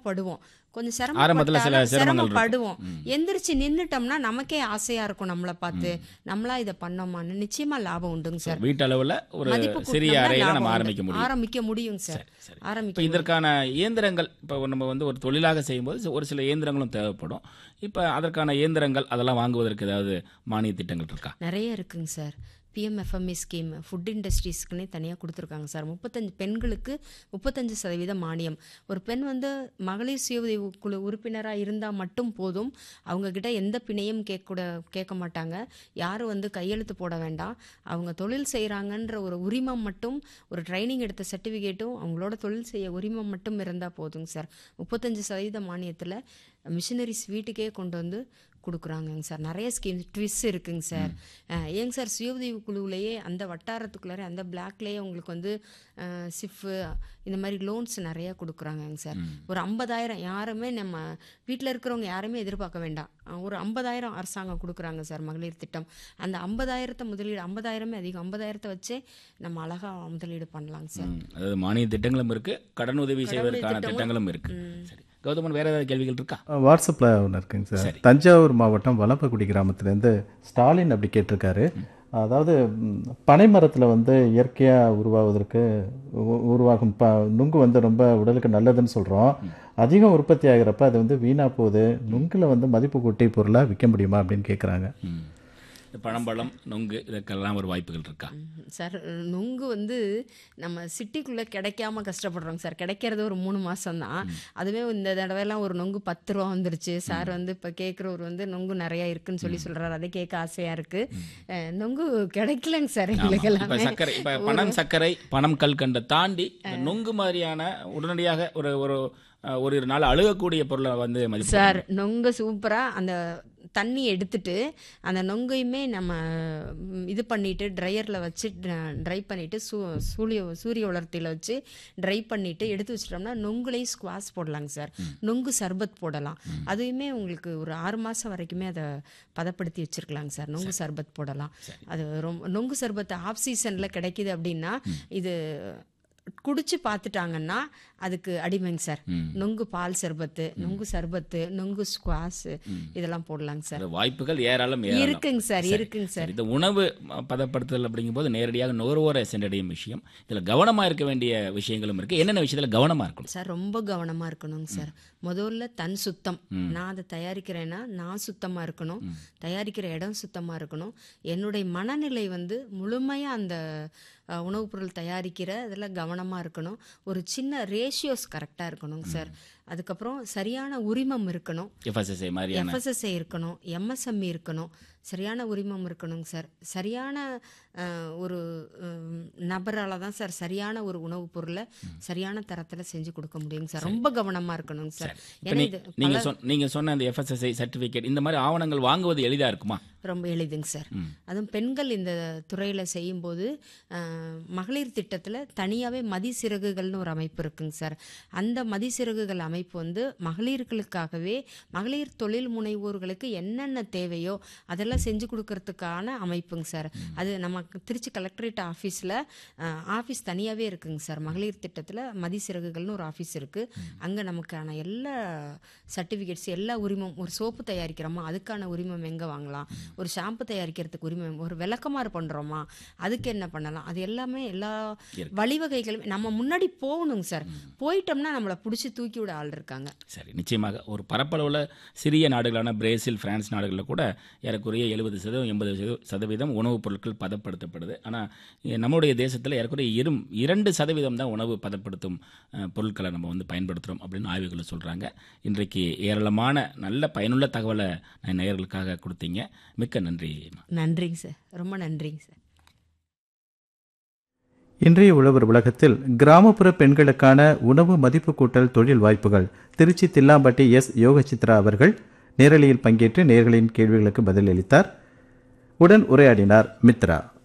சிரமப்படுவோம் கொஞ்சம் ஆரம்பத்துல சில சிரமப்பட்டாலும் சிரமங்கள் இருக்கும். சிரமப்படுவோம் எந்திரிச்சு நின்னுட்டோம்னா நமக்கே ஆசையா இருக்கும் நம்மளை பார்த்து நம்மளா இதை பண்ணோமான்னு நிச்சயமா லாபம் உண்டுங்க சார் வீட்டளவுல ஒரு மதிப்பு சிறிய கூட்டினோம்னா அறையில லாபம் நம்ம உண்டு. ஆரம்பிக்க முடியும் ஆரம்பிக்க முடியும் சார் சரி ஆரம்பிக்க இப்போ இதற்கான இயந்திரங்கள் இப்போ நம்ம வந்து ஒரு தொழிலாக செய்யும்போது ஒரு சில இயந்திரங்களும் தேவைப்படும் இப்போ அதற்கான இயந்திரங்கள் அதெல்லாம் வாங்குவதற்கு ஏதாவது மானிய திட்டங்கள் இருக்கா நிறைய இருக்குங்க சார் பிஎம்எஃப்எம்இ ஸ்கீம் ஃபுட் இண்டஸ்ட்ரீஸ்க்குன்னே தனியாக கொடுத்துருக்காங்க சார் முப்பத்தஞ்சு பெண்களுக்கு முப்பத்தஞ்சு சதவீத மானியம் ஒரு பெண் வந்து மகளிர் சுய உதவி குழு உறுப்பினராக இருந்தால் மட்டும் போதும் அவங்கக்கிட்ட எந்த பிணையும் கேட்கக்கூட கேட்க மாட்டாங்க யாரும் வந்து கையெழுத்து போட வேண்டாம் அவங்க தொழில் செய்கிறாங்கன்ற ஒரு உரிமம் மட்டும் ஒரு ட்ரைனிங் எடுத்த சர்டிஃபிகேட்டும் அவங்களோட தொழில் செய்ய உரிமம் மட்டும் இருந்தால் போதுங்க சார் முப்பத்தஞ்சு சதவீத மானியத்தில் மிஷினரிஸ் வீட்டுக்கே கொண்டு வந்து கொடுக்குறாங்கங்க சார் நிறைய ஸ்கீம் ட்விஸ் இருக்குங்க சார் அஹ், ஏங்க சார் சுய உதவி குழுவிலேயே அந்த வட்டாரத்துக்குள்ளார அந்த பிளாக்லேயே உங்களுக்கு வந்து சிஃப்பு இந்த மாதிரி லோன்ஸ் நிறைய கொடுக்குறாங்கங்க சார் ஒரு ஐம்பதாயிரம் யாருமே நம்ம வீட்டில் இருக்கிறவங்க யாருமே எதிர்பார்க்க வேண்டாம் அஹ், ஒரு ஐம்பதாயிரம் அரசாங்கம் கொடுக்குறாங்க சார் மகளிர் திட்டம் அந்த ஐம்பதாயிரத்தை முதலீடு ஐம்பதாயிரமே அதிகம் ஐம்பதாயிரத்தை வச்சே நம்ம அழகாக முதலீடு பண்ணலாங்க சார் ம், அதாவது மானிய திட்டங்களும் இருக்கு கடன் உதவி செய்வதற்கான திட்டமும் திட்டங்களும் இருக்கு சரி கௌதமன் வேற ஏதாவது கேள்விகள் இருக்கா வாட்ஸ்அப்பில் ஒன்று இருக்குங்க சார் தஞ்சாவூர் மாவட்டம் வலப்பக்குடி கிராமத்துலேருந்து ஸ்டாலின் அப்படி கேட்டிருக்காரு அதாவது ம், பனைமரத்தில் வந்து இயற்கையாக உருவாவதற்கு உ- உருவாகும் ப நுங்கு வந்து ரொம்ப உடலுக்கு நல்லதுன்னு சொல்கிறோம் அதிகம் உற்பத்தி ஆகிறப்ப அது வந்து வீணாக போகுது நுங்கில் வந்து மதிப்பு கூட்டி பொருளாக விற்க முடியுமா அப்படின்னு கேட்குறாங்க ம். இந்த பழம்பழம் நொங்கு இதற்கெல்லாம் ஒரு வாய்ப்புகள் இருக்கா ம், சார் நுங்கு வந்து நம்ம சிட்டிக்குள்ளே கிடைக்காம கஷ்டப்படுறோங்க சார் கிடைக்கிறது ஒரு மூணு மாதம்தான் அதுவே இந்த தடவைலாம் ஒரு நொங்கு பத்து ரூபா வந்துருச்சு சார் வந்து இப்போ கேட்குறவர் வந்து நொங்கு நிறையா இருக்குன்னு சொல்லி சொல்கிறாரு அதை கேட்க ஆசையாக இருக்குது நொங்கு கிடைக்கலங்க சார் எங்களுக்கு இப்ப எல்லாமே சர்க்கரை இப்ப பணம் சர்க்கரை பணம் கல்கண்டை தாண்டி இந்த நொங்கு மாதிரியான உடனடியாக ஒரு ஒரு அஹ், ஒரு நாள் அழுகக்கூடிய பொருளை வந்து மதிப்பு சார் நொங்கு சூப்பராக அந்த தண்ணி எடுத்துட்டு அந்த நொங்கையுமே நம்ம ம், இது பண்ணிட்டு ட்ரையரில் வச்சு ட்ரை பண்ணிட்டு சூ சூரிய சூரிய உலர்த்தியில் வச்சு ட்ரை பண்ணிட்டு எடுத்து வச்சிட்டோம்னா நொங்குலையும் ஸ்குவாஸ் போடலாங்க சார் நொங்கு சர்பத் போடலாம் அதுவுமே உங்களுக்கு ஒரு ஆறு மாதம் வரைக்குமே அதை பதப்படுத்தி வச்சிருக்கலாங்க சார் நொங்கு சர்பத் போடலாம் அது ரொம்ப நொங்கு சர்பத் ஆஃப் சீசனில் கிடைக்குது அப்படின்னா இது குடிச்சு பார்த்துட்டாங்கன்னா அதுக்கு அடிமைங்க சார் நொங்கு பால் சர்பத்து நொங்கு சர்பத்து நொங்கு ஸ்குவாஸ் இதெல்லாம் போடலாங்க சார் அது வாய்ப்புகள் ஏராளம் ஏராளம் இருக்குங்க சார் இருக்குங்க சார் சரி, இந்த உணவு ம- பதப்படுத்துதல் அப்படிங்கும்போது நேரடியாக நுகர்வோரை சென்றடையும் விஷயம் இதுல கவனமா இருக்க வேண்டிய விஷயங்களும் இருக்கு என்னென்ன விஷயத்துல கவனமா இருக்கணும் சார் ரொம்ப கவனமா இருக்கணுங்க சார் முதல்ல தன் சுத்தம் நான் அதை தயாரிக்கிறேன்னா நான் சுத்தமா இருக்கணும் தயாரிக்கிற இடம் சுத்தமா இருக்கணும் என்னுடைய மனநிலை வந்து முழுமையா அந்த அஹ், உணவுப் பொருள் தயாரிக்கிற இதில் கவனமா இருக்கணும் ஒரு சின்ன ரேஷியோஸ் கரெக்டா இருக்கணுங்க சார் அதுக்கப்புறம் சரியான உரிமம் இருக்கணும் எஃப்எஸ்எஸ்ஐ மாதிரியான எஃப்எஸ்எஸ்ஐ இருக்கணும் எம்எஸ்எம்இ இருக்கணும் சரியான உரிமம் இருக்கணுங்க சார் சரியான அஹ், ஒரு நபரால் தான் சார் சரியான ஒரு உணவுப் பொருளை சரியான தரத்தில் செஞ்சு கொடுக்க முடியுங்க சார் ரொம்ப கவனமாக இருக்கணுங்க சார் இப்ப ஏன்னா நீ- இது நீங்க சொன்ன நீங்க சொன்ன அந்த எஃப்எஸ்எஸ்ஐ சர்டிபிகேட் இந்த மாதிரி ஆவணங்கள் வாங்குவது எளிதா இருக்குமா ரொம்ப எளிதுங்க சார் அதுவும் பெண்கள் இந்த துறையில் செய்யும்போது அஹ், மகளிர் திட்டத்தில் தனியாகவே மதிசிறகுகள்னு ஒரு அமைப்பு இருக்குங்க சார் அந்த மதிசிறகுகள் அமைப்பு வந்து மகளிர்களுக்காகவே மகளிர் தொழில் முனைவோர்களுக்கு என்னென்ன தேவையோ அதெல்லாம் செஞ்சு கொடுக்கறதுக்கான அமைப்புங்க சார் அது நமக்கு திருச்சி கலெக்டரேட் ஆஃபீஸில் ஆஃபீஸ் தனியாகவே இருக்குங்க சார் மகளிர் திட்டத்தில் மதிசிறகுகள்னு ஒரு ஆஃபீஸ் இருக்குது அங்கே நமக்கான எல்லா சர்டிஃபிகேட்ஸ் எல்லா உரிமம் ஒரு சோப்பு தயாரிக்கிறோமா அதுக்கான உரிமம் எங்கே வாங்கலாம் ஒரு ஷாம்பு தயாரிக்கிறதுக்கு உரிமம் ஒரு விளக்கமாறு பண்ணுறோமா அதுக்கு என்ன பண்ணலாம் அது எல்லாமே எல்லா வழிவகைகளும் நம்ம முன்னாடி போகணுங்க சார் போயிட்டோம்னா நம்மளை பிடிச்சி தூக்கி விட ஆள் இருக்காங்க சரி நிச்சயமாக ஒரு பரப்பளவில் சிறிய நாடுகளான பிரேசில் பிரான்ஸ் நாடுகளில் கூட ஏறக்குறைய எழுபது சதவீதம் எண்பது சதவீ- சதவீதம் உணவுப் பொருட்கள் பதப்படுத்தப்படுது ஆனால் நம்முடைய தேசத்தில் ஏறக்குறைய இரும் இரண்டு சதவீதம் தான் உணவு பதப்படுத்தும் அஹ், பொருட்களை நம்ம வந்து பயன்படுத்துகிறோம் அப்படின்னு ஆய்வுகள் சொல்கிறாங்க இன்றைக்கு ஏராளமான நல்ல பயனுள்ள தகவலை நான் நேயர்களுக்காக கொடுத்தீங்க மிக்க நன்றி நன்றிங்க சார் ரொம்ப நன்றிங்க சார் இன்றைய உழவர் உலகத்தில் கிராமப்புற பெண்களுக்கான உணவு மதிப்பு கூட்டல் தொழில் வாய்ப்புகள் திருச்சி தில்லாம்பட்டி எஸ் யோகசித்ரா அவர்கள் நேரலையில் பங்கேற்று நேர்களின் கேள்விகளுக்கு பதிலளித்தார் உடன் உரையாடினார் மித்ரா